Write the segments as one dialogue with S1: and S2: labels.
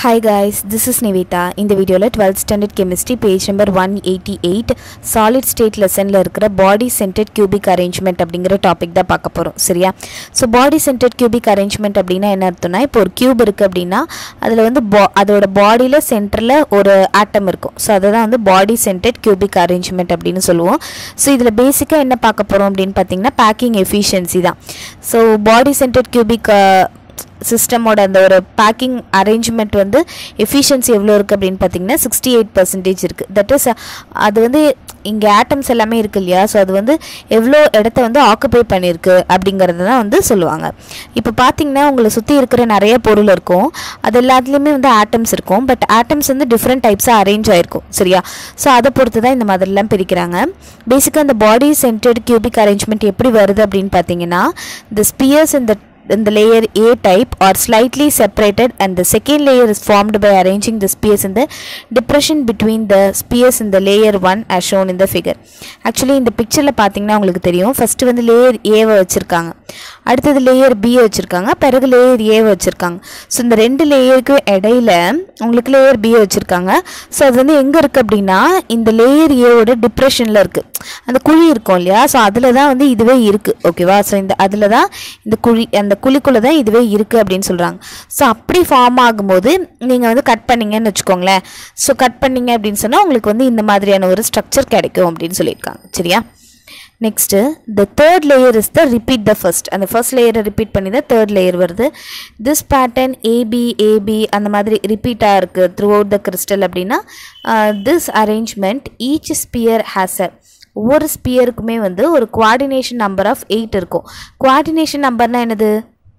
S1: Hi guys this is Nivetha இந்த வீடியோவில் twelfth standard chemistry page number one eighty eight solid state லெசனில் இருக்கிற body centred cubic arrangement அப்படிங்கிற topic தான் பார்க்க போகிறோம் சரியா so body centred cubic arrangement அப்படின்னா என்ன அர்த்தம்னா இப்போ ஒரு கியூப் இருக்குது அப்படின்னா அதில் வந்து பா அதோட பாடியில் சென்டரில் ஒரு ஆட்டம் இருக்கும் ஸோ அதை தான் வந்து பாடி சென்டர்ட் கியூபிக் அரேஞ்ச்மெண்ட் அப்படின்னு சொல்லுவோம் ஸோ இதில் பேசிக்காக என்ன பார்க்க போகிறோம் அப்படின்னு பார்த்தீங்கன்னா பேக்கிங் எஃபிஷியன்சி தான் ஸோ பாடி சென்டர்ட் கியூபிக் சிஸ்டமோட அந்த ஒரு பேக்கிங் அரேஞ்ச்மெண்ட் வந்து எஃபிஷியன்சி எவ்வளோ இருக்குது அப்படின்னு பார்த்தீங்கன்னா சிக்ஸ்டி எயிட் பர்சன்டேஜ் இருக்குது தட் இஸ் அது வந்து இங்கே ஆட்டம்ஸ் எல்லாமே இருக்கு இல்லையா ஸோ அது வந்து எவ்வளோ இடத்த வந்து ஆக்குபை பண்ணியிருக்கு அப்படிங்கிறது தான் வந்து சொல்லுவாங்க இப்போ பார்த்தீங்கன்னா உங்களை சுற்றி இருக்கிற நிறைய பொருள் இருக்கும் அது எல்லாத்துலேயுமே வந்து ஆட்டம்ஸ் இருக்கும் பட் ஆட்டம்ஸ் வந்து டிஃப்ரெண்ட் டைப்ஸாக அரேஞ்ச் ஆயிருக்கும் சரியா ஸோ அதை பொறுத்து தான் இந்த மாதிரிலாம் பிரிக்கிறாங்க பேசிக்காக இந்த பாடி சென்டர்ட் கியூபிக் அரேஞ்ச்மெண்ட் எப்படி வருது அப்படின்னு பார்த்தீங்கன்னா the ஸ்பியர்ஸ் இந்த in the layer A type are slightly separated and the second layer is formed by arranging the spheres in the depression between the spheres in the layer 1 as shown in the figure. Actually இந்த பிக்சரில் பார்த்தீங்கன்னா உங்களுக்கு தெரியும் first வந்து layer ஏவை வச்சுருக்காங்க அடுத்தது layer பியை வச்சுருக்காங்க பிறகு லேயர் ஏவை வச்சுருக்காங்க ஸோ இந்த ரெண்டு லேயருக்கும் இடையில உங்களுக்கு லேயர் பியை வச்சுருக்காங்க ஸோ அது வந்து எங்கே இருக்குது அப்படின்னா இந்த லேயர் ஏவோட டிப்ரெஷனில் இருக்குது அந்த குழி இருக்கும் இல்லையா ஸோ அதில் தான் வந்து இதுவே இருக்குது ஓகேவா ஸோ இந்த அதில் தான் இந்த குழி அந்த குழிக்குள்ளே தான் இதுவே இருக்குது அப்படின்னு சொல்கிறாங்க ஸோ அப்படி ஃபார்ம் ஆகும்போது நீங்கள் வந்து கட் பண்ணீங்கன்னு வச்சுக்கோங்களேன் ஸோ கட் பண்ணீங்க அப்படின்னு சொன்னால் உங்களுக்கு வந்து இந்த மாதிரியான ஒரு ஸ்ட்ரக்சர் கிடைக்கும் அப்படின்னு சொல்லியிருக்காங்க சரியா next the third layer is the repeat the first அந்த ஃபர்ஸ்ட் லேயரை ரிப்பீட் பண்ணி தான் தேர்ட் லேயர் வருது திஸ் பேட்டர்ன் ஏபி ஏபி அந்த மாதிரி ரிப்பீட்டாக இருக்குது த்ரூ அவுட் த கிறிஸ்டல் அப்படின்னா this arrangement each sphere has a ஒவ்வொரு ஸ்பியருக்குமே வந்து ஒரு குவாடினேஷன் நம்பர் ஆஃப் எயிட் இருக்கும் குவாடினேஷன் நம்பர்னால் என்னது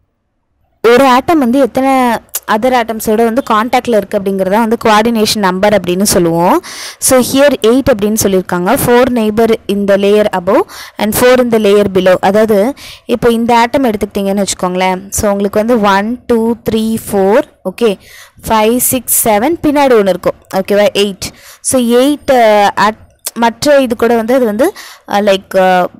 S1: ஒரு ஆட்டம் வந்து எத்தனை அதர் ஆட்டம்ஸோட வந்து காண்டாக்டில் இருக்குது அப்படிங்கிறத வந்து குவாடினேஷன் நம்பர் அப்படின்னு சொல்லுவோம் ஸோ ஹியர் எயிட் அப்படின்னு சொல்லியிருக்காங்க ஃபோர் நெய்பர் இந்த லேயர் அபவ் அண்ட் ஃபோர் இந்த லேயர் பிலோ அதாவது இப்போ இந்த ஆட்டம் எடுத்துக்கிட்டிங்கன்னு வச்சுக்கோங்களேன் ஸோ உங்களுக்கு வந்து one two three four okay five six seven பின்னாடி ஒன்று இருக்கும் ஓகேவா எயிட் ஸோ எயிட் மற்ற இது கூட வந்து அது வந்து லைக்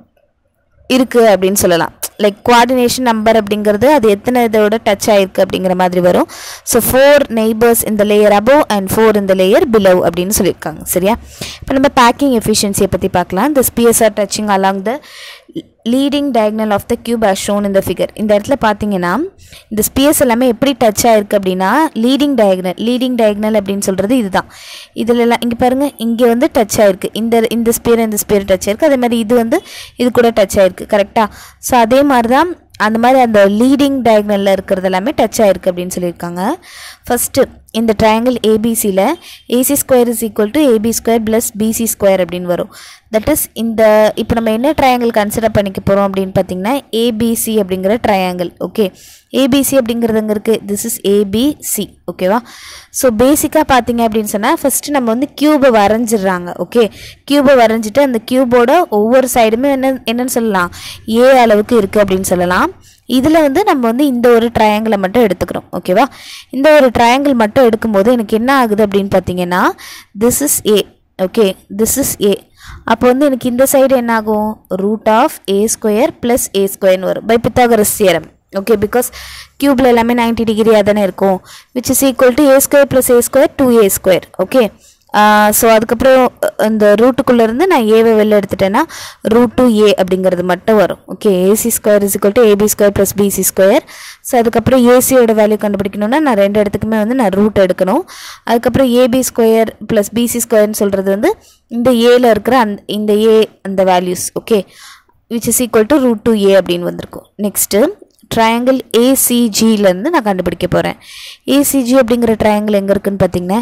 S1: இருக்குது அப்படின்னு சொல்லலாம் லைக் குவாடினேஷன் நம்பர் அப்படிங்கிறது அது எத்தனை இதோட டச் ஆயிருக்கு அப்படிங்கிற மாதிரி வரும் ஸோ ஃபோர் நெய்பர்ஸ் இந்த லேயர் அபவ் அண்ட் ஃபோர் இந்த லேயர் பிலவ் அப்படின்னு சொல்லியிருக்காங்க சரியா இப்போ நம்ம பேக்கிங் எஃபிஷியன்சியை பற்றி பார்க்கலாம் the spheres are touching along the leading diagonal of the cube are shown இந்த ஃபிகர் இந்த இடத்துல பார்த்தீங்கன்னா இந்த ஸ்பியர்ஸ் எல்லாமே எப்படி டச் ஆயிருக்கு அப்படின்னா லீடிங் டயக்னல் லீடிங் டயக்னல் அப்படின்னு சொல்கிறது இதுதான் இதில் எல்லாம் இங்கே பாருங்கள் இங்கே வந்து டச் ஆயிருக்கு இந்த இந்த ஸ்பியர் இந்த ஸ்பியர் டச் ஆயிருக்கு அதே மாதிரி இது வந்து இது கூட டச் ஆயிருக்கு கரெக்டாக ஸோ அதே மாதிரி தான் அந்த மாதிரி அந்த லீடிங் டயக்னலில் இருக்கிறது எல்லாமே டச் ஆயிருக்கு அப்படின்னு சொல்லியிருக்காங்க ஃபஸ்ட்டு இந்த ட்ரையாங்கிள் ஏபிசியில் AC square is equal to AB square plus BC square அப்படின்னு வரும் தட் இஸ் இந்த இப்போ நம்ம என்ன ட்ரையாங்கிள் கன்சிடர் பண்ணிக்க போகிறோம் அப்படின்னு பார்த்தீங்கன்னா ஏபிசி அப்படிங்கிற ட்ரையாங்கிள் ஓகே ஏபிசி அப்படிங்கிறது அங்கே இருக்குது திஸ் இஸ் ஏபிசி ஓகேவா ஸோ பேசிக்காக பார்த்தீங்க அப்படின்னு சொன்னால் ஃபஸ்ட்டு நம்ம வந்து க்யூபை வரைஞ்சிடுறாங்க ஓகே க்யூபை வரைஞ்சிட்டு அந்த க்யூபோட ஒவ்வொரு சைடுமே என்ன என்னன்னு சொல்லலாம் ஏ அளவுக்கு இருக்குது அப்படின்னு சொல்லலாம் இதில் வந்து நம்ம வந்து இந்த ஒரு ட்ரையாங்கிளை மட்டும் எடுத்துக்கிறோம் ஓகேவா இந்த ஒரு ட்ரையாங்கிள் மட்டும் எடுக்கும்போது எனக்கு என்ன ஆகுது அப்படின்னு பார்த்தீங்கன்னா this is a okay this is a அப்போ வந்து எனக்கு இந்த சைடு என்ன ஆகும் root of a square plus a ஸ்கொயர்னு வரும் by Pythagoras theorem okay because க்யூப்பில் எல்லாமே நைன்டி டிகிரியாக தானே இருக்கும் which is equal to a square plus a square two a square okay so அதுக்கப்புறம் இந்த ரூட்டுக்குள்ளேருந்து நான் ஏவை வெளில எடுத்துட்டேன்னா ரூட் டூ ஏ அப்படிங்கிறது மட்டும் வரும் okay AC square is equal to AB square plus BC square so அதுக்கப்புறம் ஏசியோட வேல்யூ கண்டுபிடிக்கணும்னா நான் ரெண்டு இடத்துக்குமே வந்து நான் ரூட் எடுக்கணும் அதுக்கப்புறம் ஏபி ஸ்கொயர் ப்ளஸ் பிசி ஸ்கொயர்னு சொல்கிறது வந்து இந்த ஏல இருக்கிற அந்த இந்த ஏ அந்த values okay which is equal to root two a அப்படின்னு வந்திருக்கும் நெக்ஸ்ட்டு ட்ரையாங்கிள் ஏசிஜிலேருந்து நான் கண்டுபிடிக்க போகிறேன் ஏசிஜி அப்படிங்கிற ட்ரையாங்கிள் எங்கே இருக்குன்னு பார்த்தீங்கன்னா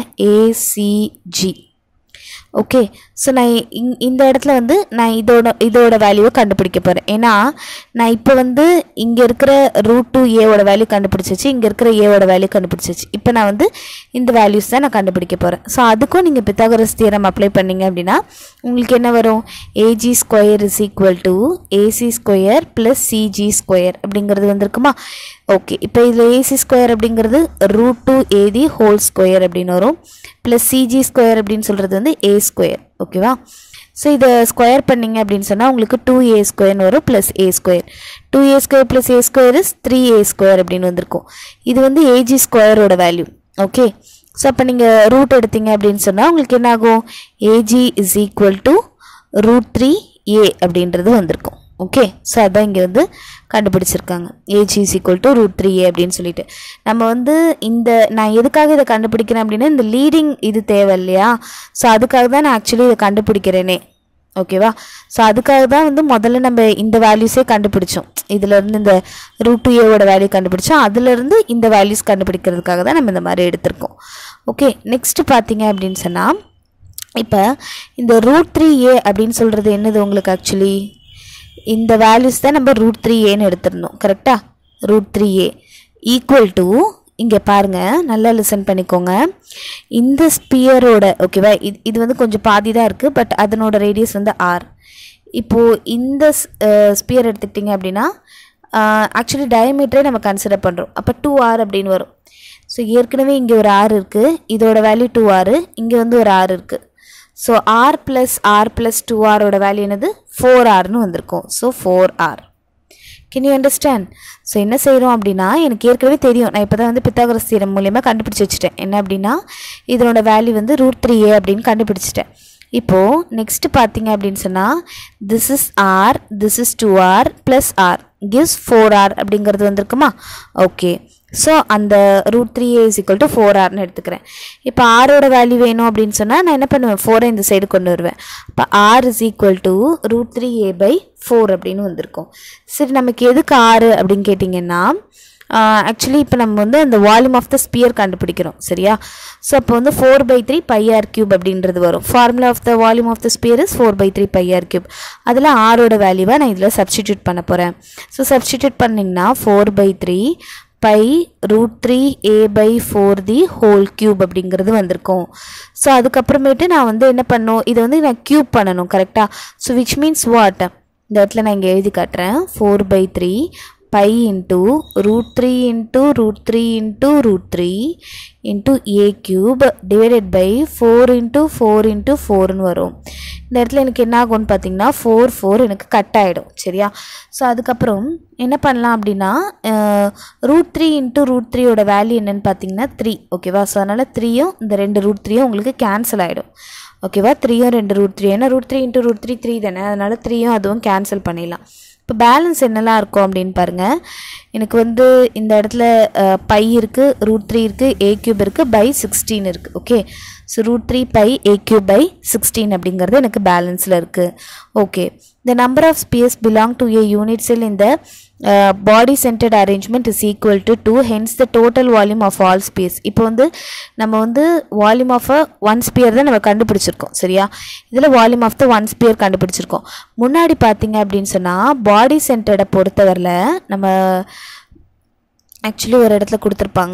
S1: ஏசிஜி ஓகே ஸோ நான் இங் இந்த இடத்துல வந்து நான் இதோட இதோட வேல்யூவை கண்டுபிடிக்க போகிறேன் ஏன்னா நான் இப்போ வந்து இங்கே இருக்கிற ரூட் டூ ஏவோட வேல்யூ கண்டுபிடிச்சிச்சு இங்கே இருக்கிற ஏவோட வேல்யூ கண்டுபிடிச்சிச்சு இப்போ நான் வந்து இந்த வேல்யூஸ் தான் நான் கண்டுபிடிக்க போகிறேன் ஸோ அதுக்கும் நீங்கள் பித்தாகரஸ் தியரம் அப்ளை பண்ணீங்க அப்படின்னா உங்களுக்கு என்ன வரும் AG square is equal to AC square plus CG square அப்படிங்கிறது வந்திருக்குமா ஓகே இப்போ இதில் ஏசி ஸ்கொயர் அப்படிங்கிறது root two a the whole square அப்படின்னு வரும் ப்ளஸ் சிஜி ஸ்கொயர் அப்படின்னு சொல்கிறது வந்து ஏ ஸ்கொயர் ஓகேவா ஸோ இதை ஸ்கொயர் பண்ணிங்க அப்படின்னு சொன்னால் உங்களுக்கு டூ ஏ ஸ்கொயர்னு வரும் plus a square two a square plus a square is three a square அப்படின்னு வந்திருக்கும் இது வந்து ஏஜி ஸ்கொயரோட வேல்யூ ஓகே ஸோ அப்போ நீங்கள் ரூட் எடுத்தீங்க அப்படின்னு சொன்னால் உங்களுக்கு என்ன ஆகும் AG is equal to root three a அப்படின்றது வந்திருக்கும் ஓகே ஸோ அதான் இங்கே வந்து கண்டுபிடிச்சிருக்காங்க AG is equal to root three a அப்படின்னு சொல்லிட்டு நம்ம வந்து இந்த நான் எதுக்காக இதை கண்டுபிடிக்கிறேன் அப்படின்னா இந்த லீடிங் இது தேவை இல்லையா ஸோ அதுக்காக தான் நான் ஆக்சுவலி இதை கண்டுபிடிக்கிறேனே ஓகேவா ஸோ அதுக்காக தான் வந்து முதல்ல நம்ம இந்த வேல்யூஸே கண்டுபிடிச்சோம் இதுலேருந்து இந்த ரூட் டூ ஏவோட வேல்யூ கண்டுபிடிச்சோம் அதுலேருந்து இந்த வேல்யூஸ் கண்டுபிடிக்கிறதுக்காக தான் நம்ம இந்த மாதிரி எடுத்திருக்கோம் ஓகே நெக்ஸ்ட் பார்த்தீங்க அப்படின்னு சொன்னால் இப்போ இந்த ரூட் த்ரீ ஏ அப்படின்னு சொல்கிறது என்னது உங்களுக்கு ஆக்சுவலி இந்த வேல்யூஸ் தான் நம்ம ரூட் த்ரீ ஏன்னு எடுத்திருந்தோம் கரெக்டாக root three a equal to இங்கே பாருங்கள் நல்லா லிசன் பண்ணிக்கோங்க இந்த ஸ்பியரோட ஓகேவா இது இது வந்து கொஞ்சம் பாதி தான் இருக்குது பட் அதனோட ரேடியஸ் வந்து ஆர் இப்போது இந்த ஸ்பியர் எடுத்துக்கிட்டிங்க அப்படின்னா ஆக்சுவலி டயமீட்டரே நம்ம கன்சிடர் பண்ணுறோம் அப்போ டூ ஆர் அப்படின்னு வரும் ஸோ ஏற்கனவே இங்கே ஒரு ஆர் இருக்குது இதோட வேல்யூ டூ ஆர் இங்கே வந்து ஒரு ஆர் இருக்குது so r plus r plus two ஆரோட வேல்யூ என்னது ஃபோர் ஆர்னு வந்திருக்கும் so four r can you understand so என்ன செய்கிறோம் அப்படின்னா எனக்கு ஏற்கனவே தெரியும் நான் இப்போ தான் வந்து பித்தாகரஸ் தீரம் மூலியமாக கண்டுபிடிச்சி வச்சுட்டேன் என்ன அப்படின்னா இதனோட வேல்யூ வந்து ரூட் த்ரீ ஏ அப்படின்னு கண்டுபிடிச்சிட்டேன் இப்போது நெக்ஸ்ட்டு பார்த்தீங்க அப்படின்னு சொன்னால் this is r this is two r plus r gives four r அப்படிங்கிறது வந்திருக்குமா ஓகே ஸோ அந்த root three a is equal to four ஆர்னு எடுத்துக்கிறேன் இப்போ ஆரோட வேல்யூ வேணும் அப்படின்னு சொன்னால் நான் என்ன பண்ணுவேன் ஃபோரை இந்த சைடு கொண்டு வருவேன் இப்போ r is equal to root three a by four அப்படின்னு வந்திருக்கும் சரி நமக்கு எதுக்கு ஆறு அப்படின்னு கேட்டிங்கன்னா ஆக்சுவலி இப்போ நம்ம வந்து அந்த வால்யூம் ஆஃப் த ஸ்பியர் கண்டுபிடிக்கிறோம் சரியா ஸோ அப்போ வந்து four by three pi r cube அப்படின்றது வரும் formula of the volume of the sphere is four by three pi r cube அதில் ஆரோட வேல்யூவை நான் இதில் சப்ஸ்டிடியூட் பண்ண போகிறேன் ஸோ சப்ஸ்டிடியூட் பண்ணிங்கன்னா four by three pi root three a by four the whole cube அப்படிங்கிறது வந்திருக்கும் ஸோ அதுக்கப்புறமேட்டு நான் வந்து என்ன பண்ணும் இதை வந்து நான் கியூப் பண்ணணும் கரெக்டாக ஸோ விச் மீன்ஸ் வாட் இந்த இடத்துல நான் இங்கே எழுதி காட்டுறேன் four by three pi into root three into root three into root three into a cube divided by four into four into ஃபோர்னு வரும் இந்த இடத்துல எனக்கு என்ன ஆகும்னு பார்த்தீங்கன்னா ஃபோர் ஃபோர் எனக்கு கட் ஆகிடும் சரியா ஸோ அதுக்கப்புறம் என்ன பண்ணலாம் அப்படின்னா ரூட் த்ரீ இன்ட்டு ரூட் த்ரீயோட வேல்யூ என்னன்னு பார்த்தீங்கன்னா த்ரீ ஓகேவா ஸோ அதனால் த்ரீயும் இந்த ரெண்டு ரூட் த்ரீயும் உங்களுக்கு கேன்சல் ஆகிடும் ஓகேவா த்ரீயும் ரெண்டு ரூட் த்ரீ ஏன்னா root three into root three three தானே அதனால் த்ரீயும் அதுவும் கேன்சல் பண்ணிடலாம் இப்போ பேலன்ஸ் என்னெல்லாம் இருக்கும் அப்படின்னு பாருங்கள் எனக்கு வந்து இந்த இடத்துல பை இருக்குது ரூட் த்ரீ இருக்குது ஏ கியூப் இருக்குது பை சிக்ஸ்டீன் இருக்குது okay so root three pi a cube by sixteen அப்படிங்கிறது எனக்கு பேலன்ஸில் இருக்குது okay the number of space belong to a unit cell in the uh, body centered arrangement is equal to 2 hence the total volume of all space இப்போ வந்து நம்ம வந்து volume of a one sphere தான் நம்ம கண்டுபிடிச்சிருக்கோம் சரியா இதில் volume of the one sphere கண்டுபிடிச்சிருக்கோம் முன்னாடி பார்த்தீங்க அப்படின்னு சொன்னால் பாடி சென்டர்டை பொறுத்தவரையில் நம்ம ஆக்சுவலி ஒரு இடத்துல கொடுத்துருப்பாங்க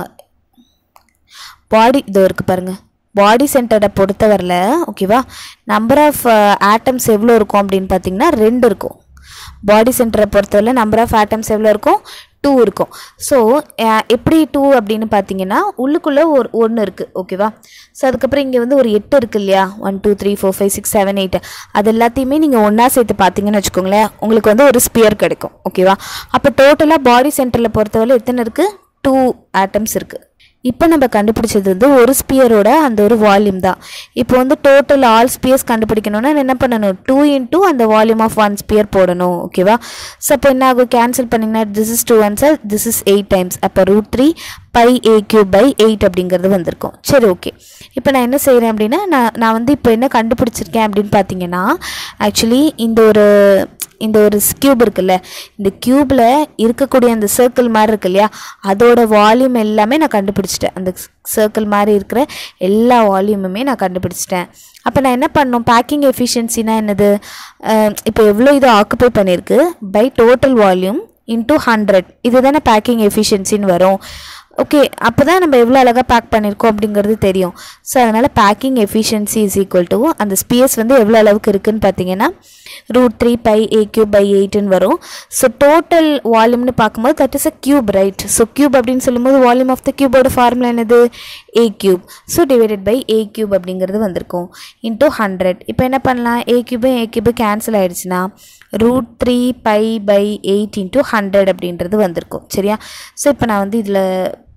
S1: பாடி இதோ இருக்குது பாருங்கள் பாடி சென்டரை பொறுத்தவரையில் ஓகேவா நம்பர் ஆஃப் ஆட்டம்ஸ் எவ்வளோ இருக்கும் அப்படின்னு பார்த்தீங்கன்னா ரெண்டு இருக்கும் பாடி சென்டரை பொறுத்தவரையில் நம்பர் ஆஃப் ஆட்டம்ஸ் எவ்வளோ இருக்கும் டூ இருக்கும் ஸோ எப்படி டூ அப்படின்னு பார்த்தீங்கன்னா உள்ளுக்குள்ளே ஒரு ஒன்று இருக்குது ஓகேவா ஸோ அதுக்கப்புறம் இங்கே வந்து ஒரு எட்டு இருக்குது இல்லையா one two three four five six seven eight அது எல்லாத்தையுமே நீங்கள் ஒன்றா சேர்த்து பார்த்தீங்கன்னு வச்சுக்கோங்களேன் உங்களுக்கு வந்து ஒரு ஸ்பியர் கிடைக்கும் ஓகேவா அப்போ டோட்டலாக பாடி சென்டரில் பொறுத்தவரை எத்தனை இருக்குது டூ ஆட்டம்ஸ் இருக்குது இப்போ நம்ம கண்டுபிடிச்சது வந்து ஒரு ஸ்பியரோட அந்த ஒரு வால்யூம் தான் இப்போ வந்து டோட்டல் ஆல் ஸ்பியர்ஸ் கண்டுபிடிக்கணும்னா என்ன பண்ணணும் டூ இன்டூ அந்த வால்யூம் ஆஃப் ஒன் ஸ்பியர் போடணும் ஓகேவா ஸோ அப்போ என்ன ஆகும் கேன்சல் பண்ணிங்கன்னா this is two one sir this is eight times அப்போ root three pi a cube by eight அப்படிங்கிறது வந்திருக்கும் சரி ஓகே இப்போ நான் என்ன செய்கிறேன் அப்படின்னா நான் நான் வந்து இப்போ என்ன கண்டுபிடிச்சிருக்கேன் அப்படின்னு பார்த்தீங்கன்னா ஆக்சுவலி இந்த ஒரு இந்த ஒரு கியூப் இருக்குல்ல இந்த கியூப்பில் இருக்கக்கூடிய அந்த சர்க்கிள் மாதிரி இருக்கு இல்லையா அதோட வால்யூம் எல்லாமே நான் கண்டுபிடிச்சிட்டேன் அந்த சர்க்கிள் மாதிரி இருக்கிற எல்லா வால்யூமுமே நான் கண்டுபிடிச்சிட்டேன் அப்போ நான் என்ன பண்ணணும் பேக்கிங் எஃபிஷியன்சினா என்னது இப்போ எவ்வளோ இது ஆக்குப்பை பண்ணியிருக்கு by total volume into hundred இது தானே பேக்கிங் எஃபிஷியன்சின்னு வரும் ஓகே அப்போ தான் நம்ம எவ்வளோ அழகாக பேக் பண்ணியிருக்கோம் அப்படிங்கிறது தெரியும் ஸோ அதனால் packing efficiency is equal to அந்த ஸ்பேஸ் வந்து எவ்வளோ அளவுக்கு இருக்குதுன்னு பார்த்தீங்கன்னா root three pi a cube by எயிட்டுன்னு வரும் ஸோ டோட்டல் வால்யூம்னு பார்க்கும்போது that is a cube right so cube அப்படின்னு சொல்லும்போது வால்யூம் ஆஃப் த கியூபோட ஃபார்முலா என்னது a cube so divided by a cube அப்படிங்கிறது வந்திருக்கும் இன்டூ ஹண்ட்ரட் இப்போ என்ன பண்ணலாம் ஏ கியூபும் ஏ கியூபு கேன்சல் ஆகிடுச்சுன்னா root three pi by eight into hundred அப்படின்றது வந்திருக்கும் சரியா ஸோ இப்போ நான் வந்து இதில்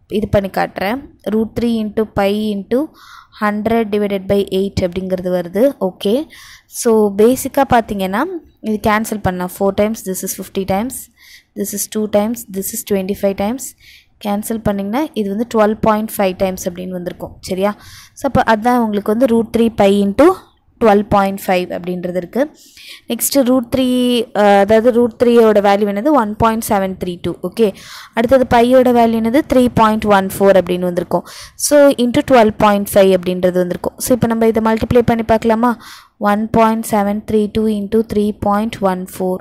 S1: இது பண்ணி காட்டுறேன் root three into pi into hundred divided by eight அப்படிங்கிறது வருது ஓகே ஸோ பேசிக்காக பார்த்தீங்கன்னா இது கேன்சல் பண்ணால் four times this is fifty times this is two times this is twenty five times cancel பண்ணிங்கன்னா இது வந்து டுவெல் பாயிண்ட் ஃபைவ் டைம்ஸ் அப்படின்னு வந்திருக்கும் சரியா ஸோ அப்போ அதுதான் உங்களுக்கு வந்து root three pi into twelve point five அப்படின்றது இருக்குது நெக்ஸ்ட்டு ரூட் த்ரீ அதாவது ரூட் த்ரீயோட வேல்யூ என்னது one point seven three two okay அடுத்தது பையோட வேல்யூ என்னது த்ரீ பாயிண்ட் ஒன் ஃபோர் அப்படின்னு வந்திருக்கும் so into twelve point five அப்படின்றது வந்திருக்கும் ஸோ இப்போ நம்ம இதை மல்டிப்ளை பண்ணி பார்க்கலாமா one point seven three two into three point one four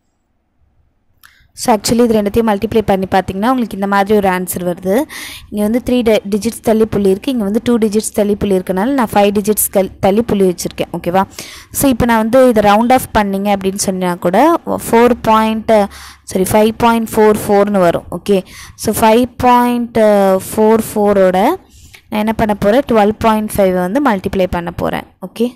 S1: so actually இது ரெண்டுத்தையும் மல்டிப்ளை பண்ணி பார்த்தீங்கன்னா உங்களுக்கு இந்த மாதிரி ஒரு ஆன்சர் வருது இங்கே வந்து த்ரீ டிஜிட்ஸ் தள்ளி புள்ளி இருக்குது இங்கே வந்து டூ டிஜிட்ஸ் தள்ளி புள்ளி இருக்கனால நான் ஃபைவ் டிஜிட்ஸ் கல் தள்ளி புள்ளி வச்சுருக்கேன் ஓகேவா ஸோ இப்போ நான் வந்து இதை ரவுண்ட் ஆஃப் பண்ணிங்க அப்படின்னு சொன்னால் கூட four point sorry five point four ஃபோர்னு வரும் okay so five point four ஃபோரோட நான் என்ன பண்ண போகிறேன் டுவெல் பாயிண்ட் ஃபைவ் வந்து மல்டிப்ளை பண்ண போகிறேன் ஓகே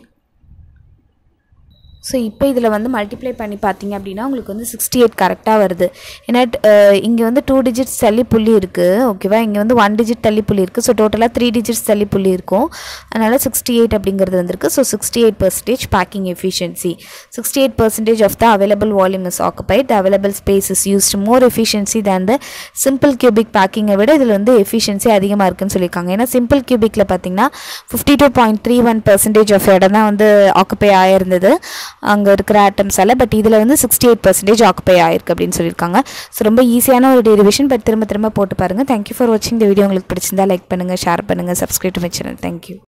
S1: ஸோ இப்போ இதில் வந்து மல்டிப்ளை பண்ணி பார்த்தீங்க அப்படின்னா உங்களுக்கு வந்து சிக்ஸ்டி எயிட் கரெக்டாக வருது ஏன்னா இங்கே வந்து டூ டிஜிட்ஸ் தள்ளி புள்ளி இருக்குது ஓகேவா இங்கே வந்து ஒன் டிஜிட் தள்ளி புள்ளி இருக்குது ஸோ டோட்டலாக த்ரீ டிஜிட்ஸ் தள்ளி புள்ளி இருக்கும் அதனால் சிக்ஸ்டி எயிட் அப்படிங்கிறது வந்திருக்கு so sixty eight percentage packing efficiency sixty eight percentage of the available volume is occupied the available space is used more efficiency than the simple cubic பேக்கிங்கை விட இதில் வந்து எஃபிஷியன்சி அதிகமாக இருக்குன்னு சொல்லியிருக்காங்க ஏன்னா சிம்பிள் கியூபிக்கில் பார்த்தீங்கன்னா fifty two point three one percentage of இடம் தான் வந்து ஆக்குப்பை ஆயிருந்தது அங்கே இருக்கிற ஆட்டம்ஸால் பட் இதில் வந்து சிக்ஸ்டி எயிட் பர்சன்டேஜ் ஆக்குப்பை ஆயிருக்கு அப்படின்னு சொல்லியிருக்காங்க ஸோ ரொம்ப ஈஸியான ஒரு டெரிவேஷன் பட் திரும்ப திரும்ப போட்டு பாருங்கள் தேங்க்யூ ஃபார் வாட்சிங் இந்த வீடியோ உங்களுக்கு பிடிச்சிருந்தா லைக் பண்ணுங்கள் ஷேர் பண்ணுங்கள் subscribe to my channel thank you